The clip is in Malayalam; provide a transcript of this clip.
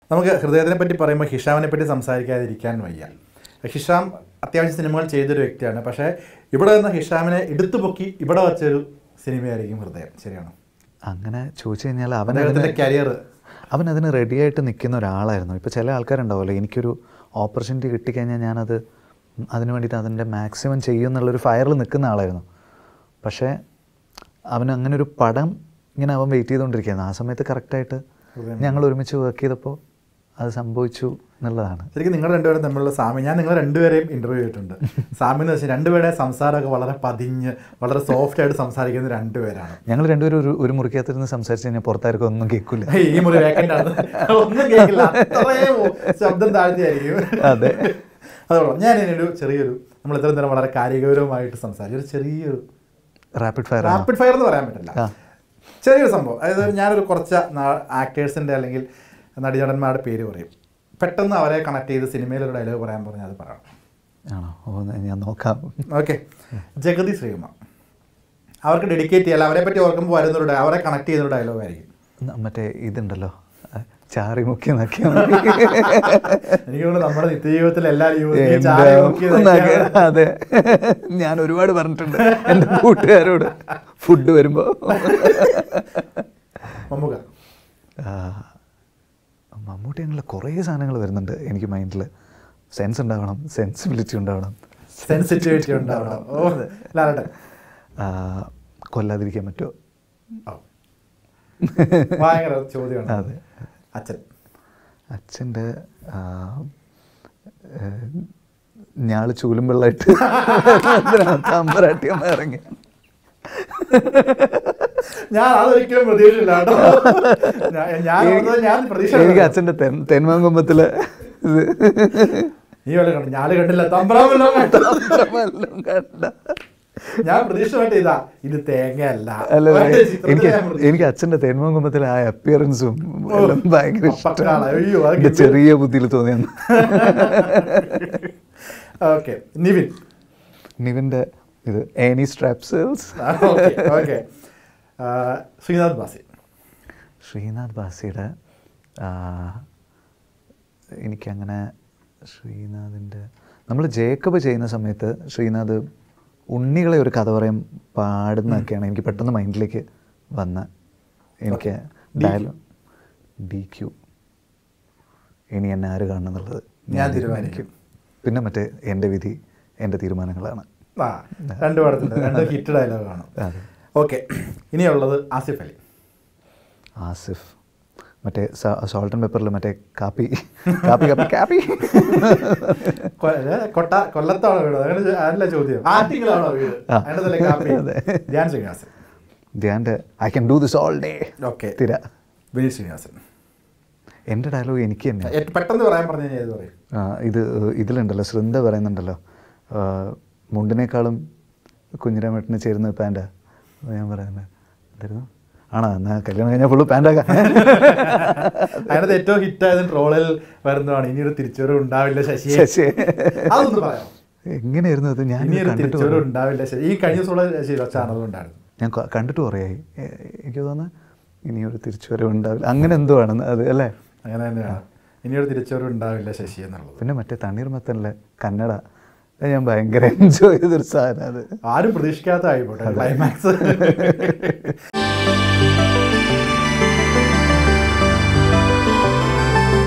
നമുക്ക് ഹൃദയത്തിനെ പറ്റി പറയുമ്പോൾ ഹിഷാമിനെ പറ്റി സംസാരിക്കാതിരിക്കാൻ വയ്യ ഹിഷാം അത്യാവശ്യം സിനിമകൾ ചെയ്തൊരു വ്യക്തിയാണ് പക്ഷേ ഇവിടെ നിന്ന് ഹിഷാമിനെ എടുത്തു പൊക്കി ഇവിടെ വച്ചൊരു സിനിമയായിരിക്കും ഹൃദയം ശരിയാണോ അങ്ങനെ ചോദിച്ചു കഴിഞ്ഞാൽ അവൻ അദ്ദേഹത്തിൻ്റെ കരിയർ അവൻ അതിന് റെഡിയായിട്ട് നിൽക്കുന്ന ഒരാളായിരുന്നു ഇപ്പോൾ ചില ആൾക്കാരുണ്ടാവുമല്ലോ എനിക്കൊരു ഓപ്പർച്യൂണിറ്റി കിട്ടിക്കഴിഞ്ഞാൽ ഞാനത് അതിന് വേണ്ടിയിട്ട് അതിൻ്റെ മാക്സിമം ചെയ്യും എന്നുള്ളൊരു ഫയറിൽ നിൽക്കുന്ന ആളായിരുന്നു പക്ഷേ അവന് അങ്ങനെ ഒരു പടം ഇങ്ങനെ അവൻ വെയിറ്റ് ചെയ്തുകൊണ്ടിരിക്കുകയായിരുന്നു ആ സമയത്ത് കറക്റ്റായിട്ട് ഞങ്ങൾ ഒരുമിച്ച് വർക്ക് ചെയ്തപ്പോൾ അത് സംഭവിച്ചു എന്നുള്ളതാണ് ശരിക്കും നിങ്ങൾ രണ്ടുപേരും തമ്മിലുള്ള സാമ്യം ഞാൻ നിങ്ങൾ രണ്ടുപേരെയും ഇന്റർവ്യൂ ചെയ്തിട്ടുണ്ട് സാമ്യം എന്ന് വെച്ചാൽ രണ്ടുപേരുടെ സംസാരമൊക്കെ വളരെ പതിഞ്ഞ് വളരെ സോഫ്റ്റ് ആയിട്ട് സംസാരിക്കുന്ന രണ്ടുപേരാണ് ഞങ്ങൾ രണ്ടുപേരും ഒരു ഒരു മുറിക്കകത്തിരുന്ന് സംസാരിച്ച് കഴിഞ്ഞാൽ പുറത്താർക്കും ഒന്നും കേൾക്കില്ല ഈ മുറി വേക്കൻ്റ് ആണ് ഒന്നും കേൾക്കില്ല അത്രയും ശബ്ദം താഴ്ത്തിയായിരിക്കും അതെ. അതുകൊള്ളാം ഞാൻ ഒരു ചെറിയൊരു നമ്മൾ ഇത്രയും നേരം വളരെ കാര്യഗൗരവമായിട്ട് സംസാരിച്ചു ഒരു ചെറിയൊരു റാപ്പിഡ് ഫയർ ആണ് റാപ്പിഡ് ഫയർ എന്ന് പറയാൻ പറ്റില്ല ആ. ചെറിയൊരു സംഭവം അതായത് ഞാനൊരു കുറച്ച് ആക്ടേഴ്സിൻ്റെ അല്ലെങ്കിൽ നടിനടന്മാരുടെ പേര് പറയും പെട്ടെന്ന് അവരെ കണക്ട് ചെയ്ത് സിനിമയിൽ ഒരു ഡയലോഗ് പറയാൻ പറഞ്ഞാൽ അത് പറയണം ആണോ ഓ ഞാൻ നോക്കാം ഓക്കെ ജഗതി ശ്രീകുമാർ അവർക്ക് ഡെഡിക്കേറ്റ് ചെയ്യാൻ അവരെ പറ്റി ഓർക്കുമ്പോൾ വരുന്നൊരു ഡയ- അവരെ കണക്ട് ചെയ്യുന്നൊരു ഡയലോഗ് ആയിരിക്കും ന- മറ്റേ ഇതുണ്ടല്ലോ ആ, ചാറി മുക്കി നക്കി എനിക്ക് തോന്നുന്നു നമ്മുടെ നിത്യജീവിതത്തിൽ എല്ലാ ജീവിതത്തിലും ചായ നോക്കി ഇതൊക്കെയാണ്. അതെ ഞാൻ ഒരുപാട് പറഞ്ഞിട്ടുണ്ട് എൻ്റെ കൂട്ടുകാരോട് ഫുഡ് വരുമ്പോൾ മമ്മൂക്ക മമ്മൂട്ടി അങ്ങനെ കുറേ സാധനങ്ങൾ വരുന്നുണ്ട് എനിക്ക് മൈൻഡിൽ സെൻസ് ഉണ്ടാവണം സെൻസിബിലിറ്റി ഉണ്ടാവണം സെൻസിറ്റിവിറ്റി ഉണ്ടാവണം ഓ ലാലട്ടൻ ആ, കൊല്ലാതിരിക്കാൻ പറ്റുമോ ഓ. ഭയങ്കര ചോദ്യമാണ് അതെ അച്ഛൻ അച്ഛൻ്റെ ഞാള് ചൂലും വെള്ളമായിട്ട് തമ്പരാട്ടിയമ്മ ഇറങ്ങി ഞാൻ അതൊരിക്കലും പ്രതീക്ഷയില്ല കേട്ടോ ഞാൻ- ഞാൻ ഓർത്തത് ഞാൻ പ്രതീക്ഷ എനിക്ക് അച്ഛൻ്റെ തെൻ തെന്മാങ്കുമ്പത്തിലെ ഇത് നീ വല്ല കണ്ടു ഞാൻ കണ്ടില്ല തമ്പ്രാമല്ലോ കേട്ടോ വല്ലതും കണ്ട ഞാൻ പ്രതീക്ഷമായിട്ട് ഇതാ ഇത് തേങ്ങയല്ല അല്ല മറ്റേ ചിത്രത്തിലെ എനിക്ക് ഞാൻ പ്രതീക്ഷ- എനിക്ക് അച്ഛൻ്റെ തെന്മാങ്കുമ്പത്തിലെ ആ അപ്പിയറൻസും എല്ലാം ഭയങ്കര പക്കാള. അയ്യോ, അത് എൻ്റെ ചെറിയ ബുദ്ധിയിൽ തോന്നിയെന്ന് ഓക്കെ നിവിൻ നിവിൻ്റെ ഇത് ഏനി സ്ട്രാപ്സേൽസ് ഓക്കെ ഓക്കെ ശ്രീനാഥ് ബാസി ശ്രീനാഥ് ബാസിയുടെ ആ, എനിക്കങ്ങനെ ശ്രീനാഥിൻ്റെ നമ്മൾ ജേക്കബ് ചെയ്യുന്ന സമയത്ത് ശ്രീനാഥ് ഉണ്ണികളെ ഒരു കഥ പറയാൻ പാടുന്നതൊക്കെയാണ് എനിക്ക് പെട്ടെന്ന് മൈൻഡിലേക്ക് വന്ന എനിക്ക് ഡയലോഗ് ഡി ക്യു ഇനി എന്നെ ആര് കാണണം എന്നുള്ളത് ഞാൻ തീരുമാനിക്കും. പിന്നെ മറ്റേ എൻ്റെ വിധി എൻ്റെ തീരുമാനങ്ങളാണ് ആ രണ്ട് പടത്തിൻ്റെ രണ്ട് ഹിറ്റ് ഡയലോഗ് ആണ് അതെ. ഓക്കെ ഇനിയുള്ളത് ആസിഫ് അലി ആസിഫ് മറ്റേ സോൾട്ട് ആൻഡ് പെപ്പറിൽ മറ്റേ കാപ്പി കാപ്പി കാപ്പി കാപ്പി കൊ- ഏ, കൊട്ട കൊല്ലത്താണോ വീട് അങ്ങനെ ചോ- അതല്ല ചോദ്യം ആറ്റിങ്ങിലാണോ വീട് ആ. അതിനകത്തല്ലേ കാപ്പി അതെ. ധ്യാൻ ശ്രീനിവാസൻ ധ്യാൻ്റെ I can do this all day okay Thira Vineeth Sreenivasan എൻ്റെ ഡയലോഗ് എനിക്ക് തന്നെ ഏറ്റവും പെട്ടെന്ന് പറയാൻ പറഞ്ഞു കഴിഞ്ഞാൽ ഏത് പറയും ആ, ഇത് ഇതിലുണ്ടല്ലോ ശൃന്ദ പറയുന്നുണ്ടല്ലോ ആ, മുണ്ടിനേക്കാളും കുഞ്ഞിരാമേട്ടന് ചേരുന്ന പാൻറ്റാ ഞാൻ പറയുന്നത് എന്തായിരുന്നു ആണോ എന്നാ കല്യാണം കഴിഞ്ഞാൽ ഫുള്ള് പാൻറ്റാക്കാം അതിനകത്ത് ഏറ്റവും ഹിറ്റായത് ട്രോളിൽ വരുന്നതാണ് ഇനി ഒരു തിരിച്ചുവരവ് ഉണ്ടാവില്ല ശശി ശശി അതൊന്ന് പറയാം എങ്ങനെയായിരുന്നു അത് ഞാൻ ഇനി ഒരു കണ്ടിട്ട് തിരിച്ചുവരവ് കുറേ- ഉണ്ടാവില്ല ശശി ഈ കഴിഞ്ഞ ദിവസമുള്ള ചാനലുണ്ടായിരുന്നു ഞാൻ ക- കണ്ടിട്ട് കുറേയായി എ- എനിക്ക് തോന്നുന്നു ഇനിയൊരു തിരിച്ചുവരവ് ഉണ്ടാവില്ല അങ്ങനെ എന്തോ ആണ് അത് അല്ലേ അങ്ങനെ തന്നെയാണ് ഇനി ഒരു തിരിച്ചുവരവ് ഉണ്ടാവില്ല ശശി എന്നുള്ളത് പിന്നെ മറ്റേ തണ്ണീർമത്തനിലെ കന്നഡ അത് ഞാൻ ഭയങ്കര എൻജോയ് ചെയ്തൊരു സാധനം അത് ആരും പ്രതീക്ഷിക്കാത്ത ആയിപ്പോട്ടെ ക്ലൈമാക്സ്